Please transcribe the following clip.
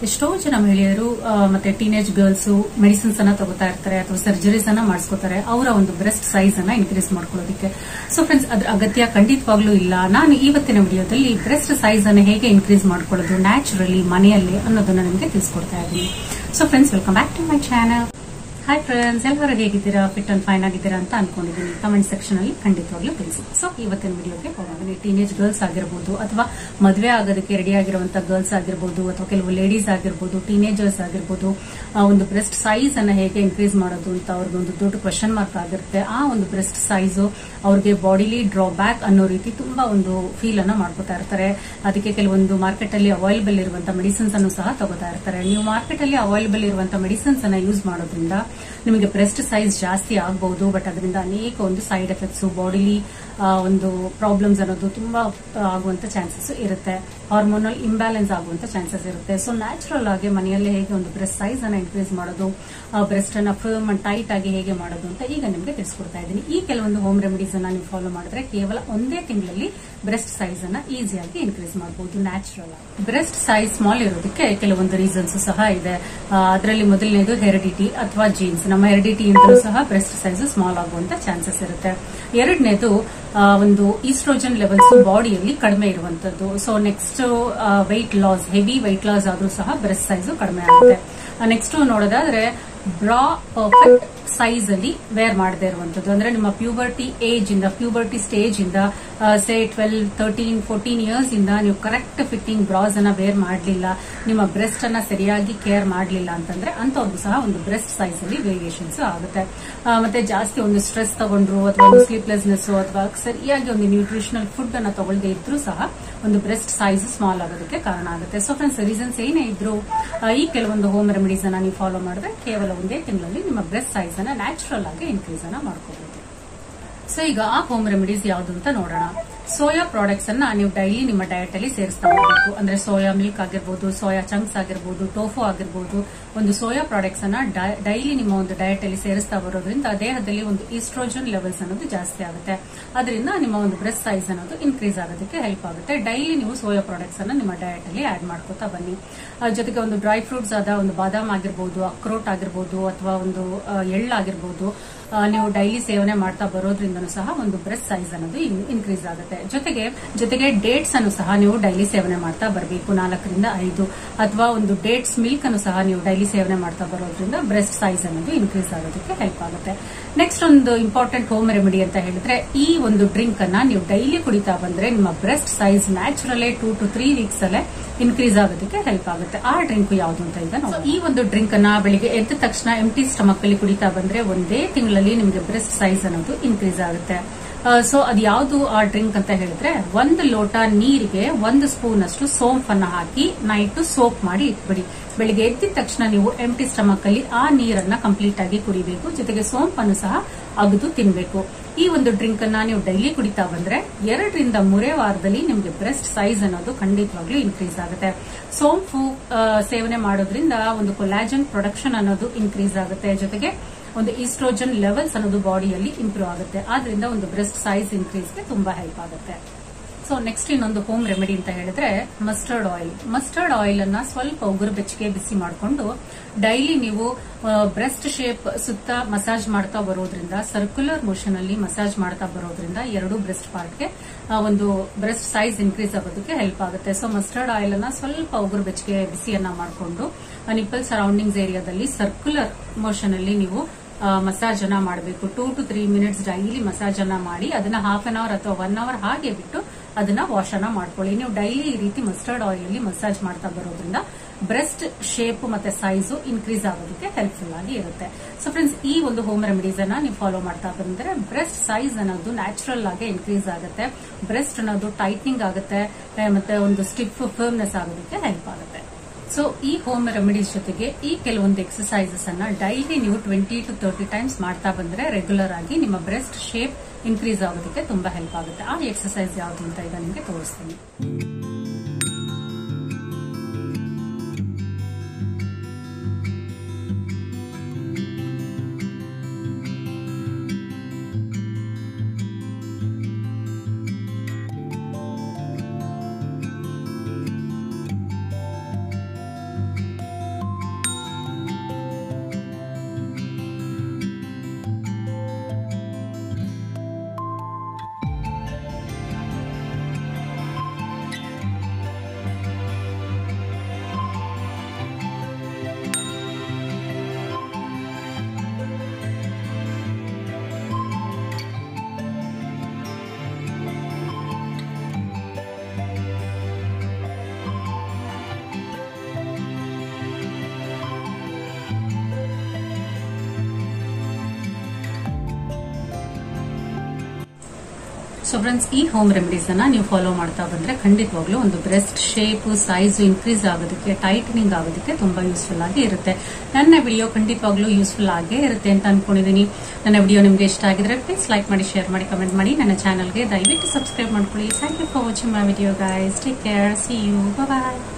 ಎಷ್ಟೋ ಜನ ಮಹಿಳೆಯರು ಆ, ಮತ್ತೆ ಟೀನೇಜ್ ಗರ್ಲ್ಸ್ ಮೆಡಿಸಿನ್ಸ್ ಅನ್ನ ತಗೋತಾ ಇರ್ತಾರೆ ಅಥವಾ ಸರ್ಜರೀಸ್ ಅನ್ನ ಮಾಡಿಸ್ಕೋತಾರೆ ಅವರ ಒಂದು ಬ್ರೆಸ್ಟ್ ಸೈಜ್ ಅನ್ನ ಇನ್ಕ್ರೀಸ್ ಮಾಡ್ಕೊಳ್ಳೋದಕ್ಕೆ ಸೊ ಫ್ರೆಂಡ್ಸ್ ಅದ್ರ ಅಗತ್ಯ ಖಂಡಿತವಾಗ್ಲೂ ಇಲ್ಲ ನಾನು ಇವತ್ತಿನ ವಿಡಿಯೋದಲ್ಲಿ ಬ್ರೆಸ್ಟ್ ಸೈಜ್ ಅನ್ನು ಹೇಗೆ ಇನ್ಕ್ರೀಸ್ ಮಾಡ್ಕೊಳ್ಳೋದು ನ್ಯಾಚುರಲಿ ಮನೆಯಲ್ಲಿ ಅನ್ನೋದನ್ನ ನಿಮಗೆ ತಿಳಿಸ್ಕೊಡ್ತಾ ಇದ್ದೀನಿ so friends welcome back to my channel hi friends ಎಲ್ಲರೂ ಹೇಗಿದ್ದೀರಾ ಫಿಟ್ ಅಂಡ್ ಫೈನ್ ಆಗಿದ್ದೀರಾ ಅಂತ ಅನ್ಕೊಂಡಿದ್ದೀನಿ ಕಮೆಂಟ್ ಸೆಕ್ಷನ್ ಅಲ್ಲಿ ಖಂಡಿತವಾಗ್ಲೂ ತಿಳಿಸಿ ಸೊ ಇವತ್ತಿನ ವಿಡಿಯೋಗೆ ಹೋಗೋಣ ಟೀನೇಜ್ ಗರ್ಲ್ಸ್ ಆಗಿರ್ಬೋದು ಅಥವಾ ಮದುವೆ ಆಗೋದಕ್ಕೆ ರೆಡಿ ಆಗಿರುವಂತ ಗರ್ಲ್ಸ್ ಆಗಿರ್ಬೋದು ಅಥವಾ ಕೆಲವು ಲೇಡೀಸ್ ಆಗಿರ್ಬೋದು ಟೀನೇಜರ್ಸ್ ಆಗಿರ್ಬೋದು ಆ ಒಂದು ಬ್ರೆಸ್ಟ್ ಸೈಜ್ ಅನ್ನ ಹೇಗೆ ಇನ್ಕ್ರೀಸ್ ಮಾಡೋದು ಅಂತ ಅವ್ರಿಗೆ ಒಂದು ದೊಡ್ಡ ಕ್ವಶನ್ ಮಾರ್ಕ್ ಆಗಿರುತ್ತೆ ಆ ಒಂದು ಬ್ರೆಸ್ಟ್ ಸೈಜ್ ಅವ್ರಿಗೆ ಬಾಡಿಲಿ ಡ್ರಾಬ್ಯಾಕ್ ಅನ್ನೋ ರೀತಿ ತುಂಬಾ ಒಂದು ಫೀಲ್ ಅನ್ನ ಮಾಡ್ಕೋತಾ ಇರ್ತಾರೆ ಅದಕ್ಕೆ ಕೆಲವೊಂದು ಮಾರ್ಕೆಟ್ ಅಲ್ಲಿ ಅವೈಲಬಲ್ ಇರುವಂತಹ ಮೆಡಿಸಿನ್ಸ್ ಅನ್ನು ಸಹ ತಗೋತಾ ಇರ್ತಾರೆ ನೀವು ಮಾರ್ಕೆಟ್ ಅಲ್ಲಿ ಅವೈಲಬಲ್ ಇರುವಂತಹ ಮೆಡಿಸಿನ್ಸ್ ಅನ್ನ ಯೂಸ್ ಮಾಡೋದ್ರಿಂದ ನಿಮಗೆ ಬ್ರೆಸ್ಟ್ ಸೈಜ್ ಜಾಸ್ತಿ ಆಗಬಹುದು ಬಟ್ ಅದರಿಂದ ಅನೇಕ ಒಂದು ಸೈಡ್ ಎಫೆಕ್ಟ್ಸ್ ಬಾಡಿಲಿ ಒಂದು ಪ್ರಾಬ್ಲಮ್ಸ್ ಅನ್ನೋದು ತುಂಬಾ ಆ, ಆಗುವಂತ ಚಾನ್ಸಸ್ ಇರುತ್ತೆ ಹಾರ್ಮೋನಲ್ ಇಂಬ್ಯಾಲೆನ್ಸ್ ಆಗುವಂತ ಚಾನ್ಸಸ್ ಇರುತ್ತೆ ಸೊ ನ್ಯಾಚುರಲ್ ಆಗಿ ಮನೆಯಲ್ಲೇ ಹೇಗೆ ಒಂದು ಬ್ರೆಸ್ಟ್ ಸೈಜ್ ಅನ್ನ ಇನ್ಕ್ರೀಸ್ ಮಾಡೋದು ಬ್ರೆಸ್ಟ್ ಅನ್ನ ಫರ್ಮ್ ಅಂಡ್ ಟೈಟ್ ಆಗಿ ಹೇಗೆ ಮಾಡೋದು ಅಂತ ಈಗ ನಿಮಗೆ ತಿಳಿಸ್ಕೊಡ್ತಾ ಇದ್ದೀನಿ ಈ ಕೆಲವೊಂದು ಹೋಮ್ ರೆಮಿಡೀಸ್ ಅನ್ನ ನೀವು ಫಾಲೋ ಮಾಡಿದ್ರೆ ಕೇವಲ ಒಂದೇ ತಿಂಗಳಲ್ಲಿ ಬ್ರೆಸ್ಟ್ ಸೈಜ್ ಅನ್ನ ಈಸಿಯಾಗಿ ಇನ್ಕ್ರೀಸ್ ಮಾಡಬಹುದು ನ್ಯಾಚುರಲ್ ಆಗಿ ಬ್ರೆಸ್ಟ್ ಸೈಜ್ ಸ್ಮಾಲ್ ಇರೋದಕ್ಕೆ ಕೆಲವೊಂದು ರೀಸನ್ಸ್ ಸಹ ಇದೆ ಅದರಲ್ಲಿ ಮೊದಲನೇದು ಹೆರಿಡಿಟಿ ಅಥವಾ ಜೀನ್ಸ್ ನಮ್ಮ ಹೆರಿಡಿಟಿ ಇಂದಲೂ ಸಹ ಬ್ರೆಸ್ಟ್ ಸೈಜ್ ಸ್ಮಾಲ್ ಆಗುವಂತ ಚಾನ್ಸಸ್ ಇರುತ್ತೆ ಎರಡನೇದು ಒಂದು ಈಸ್ಟ್ರೋಜನ್ ಲೆವೆಲ್ಸ್ ಬಾಡಿಯಲ್ಲಿ ಕಡಿಮೆ ಇರುವಂತದ್ದು so next weight loss heavy weight loss ಆದ್ರೂ ಸಹ ಬ್ರೆಸ್ಟ್ ಸೈಜ್ ಕಡಿಮೆ ಆಗುತ್ತೆ ನೆಕ್ಸ್ಟ್ ನೋಡೋದಾದ್ರೆ ಬ್ರಾ ಪರ್ಫೆಕ್ಟ್ ಸೈಜ್ ಅಲ್ಲಿ ವೇರ್ ಮಾಡದೇ ಇರುವಂತದ್ದು ಅಂದ್ರೆ ನಿಮ್ಮ ಪ್ಯೂಬರ್ಟಿ ಏಜ್ ಇಂದ ಪ್ಯೂಬರ್ಟಿ ಸ್ಟೇಜ್ ಇಂದ say twelve thirteen fourteen years ಇಂದ ನೀವು ಕರೆಕ್ಟ್ ಫಿಟ್ಟಿಂಗ್ ಬ್ರಾಸ್ ಅನ್ನ ವೇರ್ ಮಾಡಲಿಲ್ಲ ನಿಮ್ಮ ಬ್ರೆಸ್ಟ್ ಅನ್ನ ಸರಿಯಾಗಿ ಕೇರ್ ಮಾಡಲಿಲ್ಲ ಅಂತಂದ್ರೆ ಅಂತವ್ರಿಗೂ ಸಹ ಒಂದು ಬ್ರೆಸ್ಟ್ ಸೈಜ್ ಅಲ್ಲಿ ವೇರಿಯೇಷನ್ಸ್ ಆಗುತ್ತೆ ಆ, ಮತ್ತೆ ಜಾಸ್ತಿ ಒಂದು ಸ್ಟ್ರೆಸ್ ತಗೊಂಡ್ರು ಅಥವಾ ಒಂದು ಸ್ಲೀಪ್ಲೆಸ್ನೆಸ್ ಅಥವಾ ಸರಿಯಾಗಿ ಒಂದು ನ್ಯೂಟ್ರಿಷನಲ್ ಫುಡ್ ಅನ್ನ ತಗೊಳ್ಳದೆ ಇದ್ರೂ ಸಹ ಒಂದು ಬ್ರೆಸ್ಟ್ ಸೈಜ್ ಸ್ಮಾಲ್ ಆಗೋದಕ್ಕೆ ಕಾರಣ ಆಗುತ್ತೆ ಸೊ ಫ್ರೆಂಡ್ಸ್ ರೀಸನ್ಸ್ ಏನೇ ಇದ್ರು ಆ, ಈ ಕೆಲವೊಂದು ಹೋಮ್ ರೆಮಿಡೀಸ್ ಅನ್ನ ನೀವು ಫಾಲೋ ಮಾಡಿದ್ರೆ ಕೇವಲ ಒಂದೇ ತಿಂಗಳಲ್ಲಿ ನಿಮ್ಮ ಬ್ರೆಸ್ಟ್ ಸೈಜ್ ಅನ್ನ ನ್ಯಾಚುರಲ್ ಆಗಿ ಇನ್ಕ್ರೀಸ್ ಅನ್ನ ಮಾಡ್ಕೋಬಹುದು ಸೊ ಈಗ ಆ ಹೋಮ್ ರೆಮಿಡೀಸ್ ಯಾವುದು ಅಂತ ನೋಡೋಣ ಸೋಯಾ ಪ್ರಾಡಕ್ಟ್ಸ್ ಅನ್ನ ನೀವು ಡೈಲಿ ನಿಮ್ಮ ಡಯಟ್ ಅಲ್ಲಿ ಸೇರಿಸ್ತಾ ಹೋಗಬೇಕು ಅಂದ್ರೆ ಸೋಯಾ ಮಿಲ್ಕ್ ಆಗಿರ್ಬೋದು ಸೋಯಾ ಚಂಕ್ಸ್ ಆಗಿರ್ಬೋದು ಟೋಫು ಆಗಿರ್ಬೋದು ಒಂದು ಸೋಯಾ ಪ್ರಾಡಕ್ಟ್ಸ್ ಅನ್ನ ಡೈಲಿ ನಿಮ್ಮ ಒಂದು ಡಯಟ್ ಅಲ್ಲಿ ಸೇರಿಸ್ತಾ ಬರೋದ್ರಿಂದ ದೇಹದಲ್ಲಿ ಒಂದು ಈಸ್ಟ್ರೋಜನ್ ಲೆವೆಲ್ಸ್ ಅನ್ನೋದು ಜಾಸ್ತಿ ಆಗುತ್ತೆ ಅದರಿಂದ ನಿಮ್ಮ ಒಂದು ಬ್ರೆಸ್ಟ್ ಸೈಜ್ ಅನ್ನೋದು ಇನ್ಕ್ರೀಸ್ ಆಗೋದಕ್ಕೆ ಹೆಲ್ಪ್ ಆಗುತ್ತೆ ಡೈಲಿ ನೀವು ಸೋಯಾ ಪ್ರಾಡಕ್ಟ್ಸ್ ಅನ್ನ ನಿಮ್ಮ ಡಯಟ್ ಅಲ್ಲಿ ಆಡ್ ಮಾಡ್ಕೋತಾ ಬನ್ನಿ ಆ, ಜೊತೆಗೆ ಒಂದು ಡ್ರೈ ಫ್ರೂಟ್ಸ್ ಆದ ಒಂದು ಬಾದಾಮ್ ಆಗಿರ್ಬೋದು ಅಕ್ರೋಟ್ ಆಗಿರ್ಬೋದು ಅಥವಾ ಒಂದು ಆ, ಎಳ್ಳಾಗಿರ್ಬೋದು ಆ, ನೀವು ಡೈಲಿ ಸೇವನೆ ಮಾಡ್ತಾ ಬರೋದ್ರಿಂದನೂ ಸಹ ಒಂದು ಬ್ರೆಸ್ಟ್ ಸೈಜ್ ಅನ್ನೋದು ಇನ್ಕ್ರೀಸ್ ಆಗುತ್ತೆ ಜೊತೆಗೆ ಜೊತೆಗೆ ಡೇಟ್ಸ್ ಅನ್ನು ಸಹ ನೀವು ಡೈಲಿ ಸೇವನೆ ಮಾಡ್ತಾ ಬರಬೇಕು ನಾಲ್ಕರಿಂದ ಐದು ಅಥವಾ ಒಂದು ಡೇಟ್ಸ್ ಮಿಲ್ಕ್ ಅನ್ನು ಸಹ ನೀವು ಡೈಲಿ ಸೇವನೆ ಮಾಡ್ತಾ ಬರೋದ್ರಿಂದ ಬ್ರೆಸ್ಟ್ ಸೈಜ್ ಅನ್ನೋದು ಇನ್ಕ್ರೀಸ್ ಆಗೋದಕ್ಕೆ ಹೆಲ್ಪ್ ಆಗುತ್ತೆ ನೆಕ್ಸ್ಟ್ ಒಂದು ಇಂಪಾರ್ಟೆಂಟ್ ಹೋಮ್ ರೆಮಿಡಿ ಅಂತ ಹೇಳಿದ್ರೆ ಈ ಒಂದು ಡ್ರಿಂಕ್ ಅನ್ನ ನೀವು ಡೈಲಿ ಕುಡಿತಾ ಬಂದ್ರೆ ನಿಮ್ಮ ಬ್ರೆಸ್ಟ್ ಸೈಜ್ ನ್ಯಾಚುರಲೇ ಟೂ ಟು ತ್ರೀ ವೀಕ್ಸ್ ಅಲ್ಲೇ ಇನ್ಕ್ರೀಸ್ ಆಗೋದಕ್ಕೆ ಹೆಲ್ಪ್ ಆಗುತ್ತೆ ಆ ಡ್ರಿಂಕ್ ಯಾವುದು ಅಂತ ಈಗ ನೋಡೋಣ. ಈ ಒಂದು ಡ್ರಿಂಕ್ ಅನ್ನ ಬೆಳಿಗ್ಗೆ ಎದ್ದ ತಕ್ಷಣ ಎಂಟಿ ಸ್ಟಮಕ್ ಅಲ್ಲಿ ಕುಡಿತಾ ಬಂದ್ರೆ ಒಂದೇ ತಿಂಗಳಲ್ಲಿ ನಿಮಗೆ ಬ್ರೆಸ್ಟ್ ಸೈಜ್ ಅನ್ನೋದು ಇನ್ಕ್ರೀಸ್ ಆಗುತ್ತೆ ಸೊ ಅದು ಯಾವುದು ಆ ಡ್ರಿಂಕ್ ಅಂತ ಹೇಳಿದ್ರೆ ಒಂದು ಲೋಟ ನೀರಿಗೆ ಒಂದು ಸ್ಪೂನ್ ಅಷ್ಟು ಸೋಂಪ್ ಅನ್ನ ಹಾಕಿ ನೈಟ್ ಸೋಪ್ ಮಾಡಿ ಇಟ್ಬಿಡಿ ಬೆಳಿಗ್ಗೆ ಎದ್ದ ತಕ್ಷಣ ನೀವು ಎಂಟಿ ಸ್ಟಮಕ್ ಅಲ್ಲಿ ಆ ನೀರನ್ನ ಕಂಪ್ಲೀಟ್ ಆಗಿ ಕುಡಿಬೇಕು ಜೊತೆಗೆ ಸೋಂಪ್ ಅನ್ನು ಸಹ ಅಗದು ತಿನ್ಬೇಕು ಈ ಒಂದು ಡ್ರಿಂಕ್ ಅನ್ನ ನೀವು ಡೈಲಿ ಕುಡಿತಾ ಬಂದ್ರೆ ಎರಡರಿಂದ ಮೂರೇ ವಾರದಲ್ಲಿ ನಿಮಗೆ ಬ್ರೆಸ್ಟ್ ಸೈಜ್ ಅನ್ನೋದು ಖಂಡಿತವಾಗ್ಲೂ ಇನ್ಕ್ರೀಸ್ ಆಗುತ್ತೆ ಸೋಂಪು ಆ, ಸೇವನೆ ಮಾಡೋದ್ರಿಂದ ಒಂದು ಕೊಲಾಜನ್ ಪ್ರೊಡಕ್ಷನ್ ಅನ್ನೋದು ಇನ್ಕ್ರೀಸ್ ಆಗುತ್ತೆ ಜೊತೆಗೆ ಒಂದು ಈಸ್ಟ್ರೋಜನ್ ಲೆವೆಲ್ಸ್ ಅನ್ನೋದು ಬಾಡಿಯಲ್ಲಿ ಇಂಪ್ರೂವ್ ಆಗುತ್ತೆ ಆದ್ರಿಂದ ಒಂದು ಬ್ರೆಸ್ಟ್ ಸೈಜ್ ಇನ್ಕ್ರೀಸ್ಗೆ ತುಂಬಾ ಹೆಲ್ಪ್ ಆಗುತ್ತೆ ಸೊ ನೆಕ್ಸ್ಟ್ ಇನ್ನೊಂದು ಹೋಮ್ ರೆಮಿಡಿ ಅಂತ ಹೇಳಿದ್ರೆ ಮಸ್ಟರ್ಡ್ ಆಯಿಲ್ ಮಸ್ಟರ್ಡ್ ಆಯಿಲ್ ಅನ್ನ ಸ್ವಲ್ಪ ಉಗುರು ಬೆಚ್ಚಗೆ ಬಿಸಿ ಮಾಡಿಕೊಂಡು ಡೈಲಿ ನೀವು ಬ್ರೆಸ್ಟ್ ಶೇಪ್ ಸುತ್ತ ಮಸಾಜ್ ಮಾಡ್ತಾ ಬರೋದ್ರಿಂದ ಸರ್ಕ್ಯುಲರ್ ಮೋಷನ್ ಅಲ್ಲಿ ಮಸಾಜ್ ಮಾಡ್ತಾ ಬರೋದ್ರಿಂದ ಎರಡು ಬ್ರೆಸ್ಟ್ ಪಾರ್ಟ್ಗೆ ಒಂದು ಬ್ರೆಸ್ಟ್ ಸೈಜ್ ಇನ್ಕ್ರೀಸ್ ಆಗೋದಕ್ಕೆ ಹೆಲ್ಪ್ ಆಗುತ್ತೆ ಸೊ ಮಸ್ಟರ್ಡ್ ಆಯಿಲ್ ಅನ್ನ ಸ್ವಲ್ಪ ಉಗುರು ಬೆಚ್ಚಗೆ ಬಿಸಿಯನ್ನ ಮಾಡಿಕೊಂಡು ನಿಪ್ಪಲ್ ಸರೌಂಡಿಂಗ್ಸ್ ಏರಿಯಾದಲ್ಲಿ ಸರ್ಕ್ಯುಲರ್ ಮೋಷನ್ ಅಲ್ಲಿ ನೀವು ಮಸಾಜ್ ಅನ್ನ ಮಾಡಬೇಕು two to three minutes daily massage ಅನ್ನ ಮಾಡಿ ಅದನ್ನ ಹಾಫ್ ಅನ್ ಅವರ್ ಅಥವಾ ಒನ್ ಅವರ್ ಹಾಗೆ ಬಿಟ್ಟು ಅದನ್ನ ವಾಶ್ ಅನ್ನ ಮಾಡ್ಕೊಳ್ಳಿ ನೀವು ಡೈಲಿ ಈ ರೀತಿ ಮಸ್ಟರ್ಡ್ ಆಯಿಲ್ ಅಲ್ಲಿ ಮಸಾಜ್ ಮಾಡ್ತಾ ಬರೋದ್ರಿಂದ ಬ್ರೆಸ್ಟ್ ಶೇಪ್ ಮತ್ತೆ ಸೈಜು ಇನ್ಕ್ರೀಸ್ ಆಗೋದಕ್ಕೆ ಹೆಲ್ಪ್ಫುಲ್ ಆಗಿ ಇರುತ್ತೆ ಸೊ ಫ್ರೆಂಡ್ಸ್ ಈ ಒಂದು ಹೋಮ್ ರೆಮಿಡೀಸ್ ಅನ್ನ ನೀವು ಫಾಲೋ ಮಾಡ್ತಾ ಬಂದ್ರೆ ಬ್ರೆಸ್ಟ್ ಸೈಜ್ ಅನ್ನೋದು ನ್ಯಾಚುರಲ್ ಆಗಿ ಇನ್ಕ್ರೀಸ್ ಆಗುತ್ತೆ ಬ್ರೆಸ್ಟ್ ಅನ್ನೋದು ಟೈಟ್ನಿಂಗ್ ಆಗುತ್ತೆ ಆ, ಮತ್ತೆ ಒಂದು ಸ್ಟಿಫ್ ಫರ್ಮ್ನೆಸ್ ಆಗೋದಕ್ಕೆ ಹೆಲ್ಪ್ ಆಗುತ್ತೆ ಸೊ ಈ ಹೋಮ್ ರೆಮಿಡೀಸ್ ಜೊತೆಗೆ ಈ ಕೆಲವೊಂದು ಎಕ್ಸಸೈಸಸ್ ಅನ್ನ ಡೈಲಿ ನೀವು ಟ್ವೆಂಟಿ ಟು ತರ್ಟಿ ಟೈಮ್ಸ್ ಮಾಡ್ತಾ ಬಂದ್ರೆ ರೆಗ್ಯುಲರ್ ಆಗಿ ನಿಮ್ಮ ಬ್ರೆಸ್ಟ್ ಶೇಪ್ ಇನ್ಕ್ರೀಸ್ ಆಗೋದಕ್ಕೆ ತುಂಬಾ ಹೆಲ್ಪ್ ಆಗುತ್ತೆ ಆ ಎಕ್ಸಸೈಸ್ ಯಾವುದು ಅಂತ ಈಗ ನಿಮಗೆ ತೋರಿಸ್ತೀನಿ ಸೊ ಫ್ರೆಂಡ್ಸ್ ಈ ಹೋಮ್ ರೆಮಿಡೀಸ್ ಅನ್ನ ನೀವು ಫಾಲೋ ಮಾಡ್ತಾ ಬಂದ್ರೆ ಖಂಡಿತವಾಗ್ಲೂ ಒಂದು ಬ್ರೆಸ್ಟ್ ಶೇಪ್ ಸೈಜ್ ಇನ್ಕ್ರೀಸ್ ಆಗೋದಕ್ಕೆ ಟೈಟನಿಂಗ್ ಆಗೋದಕ್ಕೆ ತುಂಬಾ ಯೂಸ್ಫುಲ್ ಆಗಿ ಇರುತ್ತೆ ನನ್ನ ವಿಡಿಯೋ ಖಂಡಿತವಾಗ್ಲೂ ಯೂಸ್ಫುಲ್ ಆಗೇ ಇರುತ್ತೆ ಅಂತ ಅನ್ಕೊಂಡಿದ್ದೀನಿ ನನ್ನ ವಿಡಿಯೋ ನಿಮ್ಗೆ ಇಷ್ಟ ಆಗಿದ್ರೆ ಪ್ಲೀಸ್ ಲೈಕ್ ಮಾಡಿ ಶೇರ್ ಮಾಡಿ ಕಮೆಂಟ್ ಮಾಡಿ ನನ್ನ ಚಾನಲ್ಗೆ ದಯವಿಟ್ಟು ಸಬ್ಸ್ಕ್ರೈಬ್ ಮಾಡ್ಕೊಳ್ಳಿ thank you for watching my video guys take care see you bye